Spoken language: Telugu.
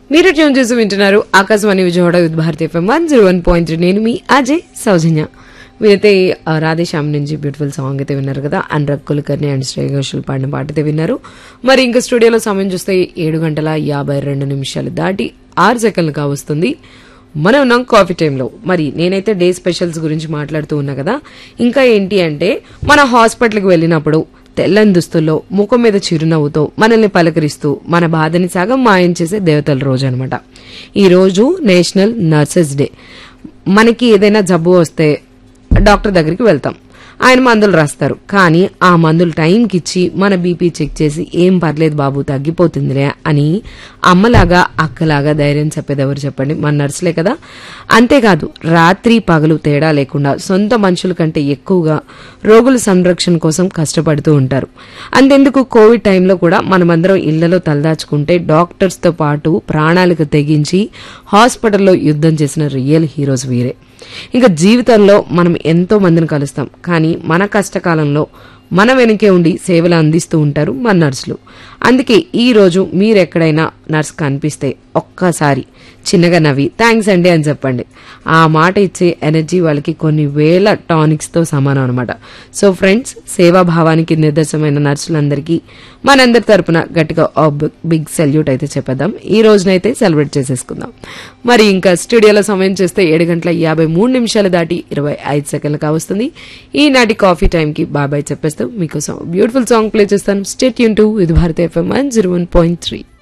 మీరు ట్యూన్ చేసి వింటున్నారు Akashvani Vijayawada with Bharati F M one zero one point three నేను మీ అజయ్ సౌజన్య మీరైతే ఆ, రాధేశ్యామ్ నుంచి బ్యూటిఫుల్ సాంగ్ అయితే విన్నారు కదా అనురాగ్ కులకర్ణి అండ్ శ్రేయ ఘోషల్ పాడిన పాట అయితే విన్నారు మరి ఇంకా స్టూడియోలో సమయం చూస్తే ఏడు గంటల యాభై రెండు నిమిషాలు దాటి ఆరు సెకండ్లు కావస్తుంది మనం ఉన్నాం కాఫీ టైంలో మరి నేనైతే డే స్పెషల్స్ గురించి మాట్లాడుతూ ఉన్నా కదా ఇంకా ఏంటి అంటే మన హాస్పిటల్కి వెళ్ళినప్పుడు తెల్లని దుస్తుల్లో ముఖం మీద చిరునవ్వుతో మనల్ని పలకరిస్తూ మన బాధని సగం మాయం చేసే దేవతల రోజు అనమాట ఈ రోజు నేషనల్ నర్సెస్ డే మనకి ఏదైనా జబ్బు వస్తే డాక్టర్ దగ్గరికి వెళ్తాం ఆయన మందులు రాస్తారు కానీ ఆ మందులు టైంకి ఇచ్చి మన బీపీ చెక్ చేసి ఏం పర్లేదు బాబు తగ్గిపోతుందిలే అని అమ్మలాగా అక్కలాగా ధైర్యం చెప్పేది ఎవరు చెప్పండి మన నర్సులే కదా అంతేకాదు రాత్రి పగలు తేడా లేకుండా సొంత మనుషుల కంటే ఎక్కువగా రోగుల సంరక్షణ కోసం కష్టపడుతూ ఉంటారు అంతెందుకు కోవిడ్ టైంలో కూడా మనమందరం ఇళ్లలో తలదాచుకుంటే డాక్టర్స్తో పాటు ప్రాణాలకు తెగించి హాస్పిటల్లో యుద్ధం చేసిన రియల్ హీరోస్ వీరే ఇంకా జీవితంలో మనం ఎంతో మందిని కలుస్తాం కానీ మన కష్టకాలంలో మన వెనుకే ఉండి సేవలు అందిస్తూ ఉంటారు మన నర్సులు అందుకే ఈ రోజు మీరు ఎక్కడైనా నర్స్ కనిపిస్తే ఒక్కసారి చిన్నగా నవ్వి థ్యాంక్స్ అండి అని చెప్పండి ఆ మాట ఇచ్చే ఎనర్జీ వాళ్ళకి కొన్ని వేల టానిక్స్ తో సమానం అనమాట సో ఫ్రెండ్స్ సేవాభావానికి నిదర్శనమైన నర్సులందరికీ మనందరి తరపున గట్టిగా ఓ బిగ్- బిగ్ సెల్యూట్ అయితే చెప్పేద్దాం ఈ రోజునైతే సెలబ్రేట్ చేసేసుకుందాం మరి ఇంకా స్టూడియోలో సమయం చేస్తే ఏడు గంటల యాభై మూడు నిమిషాలు దాటి ఇరవై ఐదు సెకండ్లు కావస్తుంది ఈనాటి కాఫీ టైంకి బాబాయ్ చెప్పేస్తూ మీకోసం బ్యూటిఫుల్ సాంగ్ ప్లే చేస్తాను స్టేట్ యూన్ టు ఇది Bharat FM one zero one point three